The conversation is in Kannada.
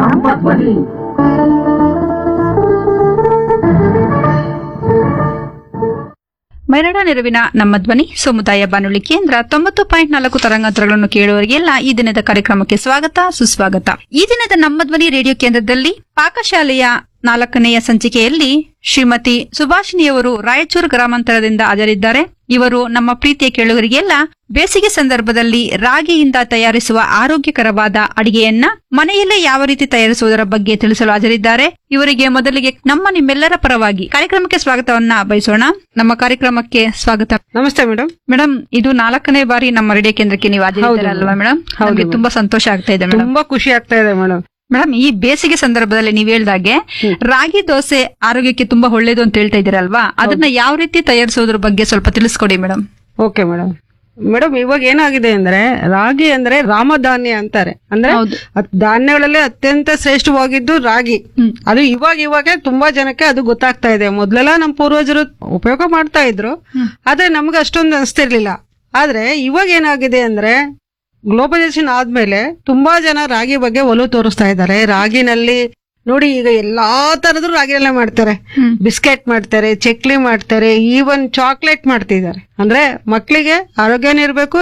ನಮ್ಮ ಧ್ವನಿ ಮೈರಾಡ ನೆರವಿನ ನಮ್ಮ ಧ್ವನಿ ಸಮುದಾಯ ಬಾನುಲಿ ಕೇಂದ್ರ ತೊಂಬತ್ತು ಪಾಯಿಂಟ್ ನಾಲ್ಕು ತರಂಗಾಂತರಗಳನ್ನು ಕೇಳುವವರಿಗೆಲ್ಲ ಈ ದಿನದ ಕಾರ್ಯಕ್ರಮಕ್ಕೆ ಸ್ವಾಗತ ಸುಸ್ವಾಗತ ಈ ದಿನದ ನಮ್ಮ ಧ್ವನಿ ರೇಡಿಯೋ ಕೇಂದ್ರದಲ್ಲಿ ಪಾಕಶಾಲೆಯ ನಾಲ್ಕನೆಯ ಸಂಚಿಕೆಯಲ್ಲಿ ಶ್ರೀಮತಿ ಸುಭಾಷಿಣಿಯವರು ರಾಯಚೂರು ಗ್ರಾಮಾಂತರದಿಂದ ಹಾಜರಿದ್ದಾರೆ ಇವರು ನಮ್ಮ ಪ್ರೀತಿಯ ಕೇಳುಗರಿಗೆಲ್ಲ ಬೇಸಿಗೆ ಸಂದರ್ಭದಲ್ಲಿ ರಾಗಿಯಿಂದ ತಯಾರಿಸುವ ಆರೋಗ್ಯಕರವಾದ ಅಡಿಗೆಯನ್ನ ಮನೆಯಲ್ಲೇ ಯಾವ ರೀತಿ ತಯಾರಿಸುವುದರ ಬಗ್ಗೆ ತಿಳಿಸಲು ಹಾಜರಿದ್ದಾರೆ ಇವರಿಗೆ ಮೊದಲಿಗೆ ನಮ್ಮ ನಿಮ್ಮೆಲ್ಲರ ಪರವಾಗಿ ಕಾರ್ಯಕ್ರಮಕ್ಕೆ ಸ್ವಾಗತವನ್ನ ಬಯಸೋಣ ನಮ್ಮ ಕಾರ್ಯಕ್ರಮಕ್ಕೆ ಸ್ವಾಗತ ನಮಸ್ತೆ ಮೇಡಮ್ ಮೇಡಮ್ ಇದು ನಾಲ್ಕನೇ ಬಾರಿ ನಮ್ಮ ರೇಡಿಯೋ ಕೇಂದ್ರಕ್ಕೆ ನೀವು ಹಾಜರಿದ್ದೀರಾ ಹೌದು ಅಲ್ವಾ ಮೇಡಮ್ ಹೌದು ನಮಗೆ madam. ತುಂಬಾ ಸಂತೋಷ ಆಗ್ತಾ ಇದೆ ಮೇಡಮ್ ತುಂಬಾ ಖುಷಿ ಆಗ್ತಾ ಇದೆ ಮೇಡಮ್ ಮೇಡಮ್ ಈ ಬೇಸಿಗೆ ಸಂದರ್ಭದಲ್ಲಿ ನೀವು ಹೇಳ್ದಾಗೆ ರಾಗಿ ದೋಸೆ ಆರೋಗ್ಯಕ್ಕೆ ತುಂಬಾ ಒಳ್ಳೇದು ಅಂತ ಹೇಳ್ತಾ ಇದ್ದೀರಲ್ವಾ ಅದನ್ನ ಯಾವ ರೀತಿ ತಯಾರಿಸೋದ್ರ ಬಗ್ಗೆ ಸ್ವಲ್ಪ ತಿಳಿಸ್ಕೊಡಿ ಮೇಡಮ್ ಓಕೆ ಮೇಡಮ್ ಮೇಡಮ್ ಇವಾಗ ಏನಾಗಿದೆ ಅಂದ್ರೆ ರಾಗಿ ಅಂದ್ರೆ ರಾಮಧಾನ್ಯ ಅಂತಾರೆ ಅಂದ್ರೆ ಹೌದು. ಅತ್- ಧಾನ್ಯಗಳಲ್ಲಿ ಅತ್ಯಂತ ಶ್ರೇಷ್ಠವಾಗಿದ್ದು ರಾಗಿ ಹ್ಮ್. ಅದು ಇವಾಗ ಇವಾಗ ತುಂಬಾ ಜನಕ್ಕೆ ಅದು ಗೊತ್ತಾಗ್ತಾ ಇದೆ ಮೊದ್ಲೆಲ್ಲ ನಮ್ಮ ಪೂರ್ವಜರು ಉಪಯೋಗ ಮಾಡ್ತಾ ಇದ್ರು ಆದ್ರೆ ನಮ್ಗೆ ಅಷ್ಟೊಂದು ಅನಿಸ್ತಿರ್ಲಿಲ್ಲ ಆದ್ರೆ ಇವಾಗ ಏನಾಗಿದೆ ಅಂದ್ರೆ ಗ್ಲೋಬಲೈಸೇಷನ್ ಆದ್ಮೇಲೆ ತುಂಬಾ ಜನ ರಾಗಿ ಬಗ್ಗೆ ಒಲವು ತೋರಿಸ್ತಾ ಇದ್ದಾರೆ ರಾಗಿನಲ್ಲಿ ನೋಡಿ ಈಗ ಎಲ್ಲಾ ತರದ್ದು ರಾಗಿಯಲ್ಲೇ ಮಾಡ್ತಾರೆ ಹ್ಮ್. ಬಿಸ್ಕೆಟ್ ಮಾಡ್ತಾರೆ ಚಕ್ಲಿ ಮಾಡ್ತಾರೆ ಈವನ್ ಚಾಕ್ಲೇಟ್ ಮಾಡ್ತಿದ್ದಾರೆ ಅಂದ್ರೆ ಮಕ್ಕಳಿಗೆ ಆರೋಗ್ಯನೂ ಇರಬೇಕು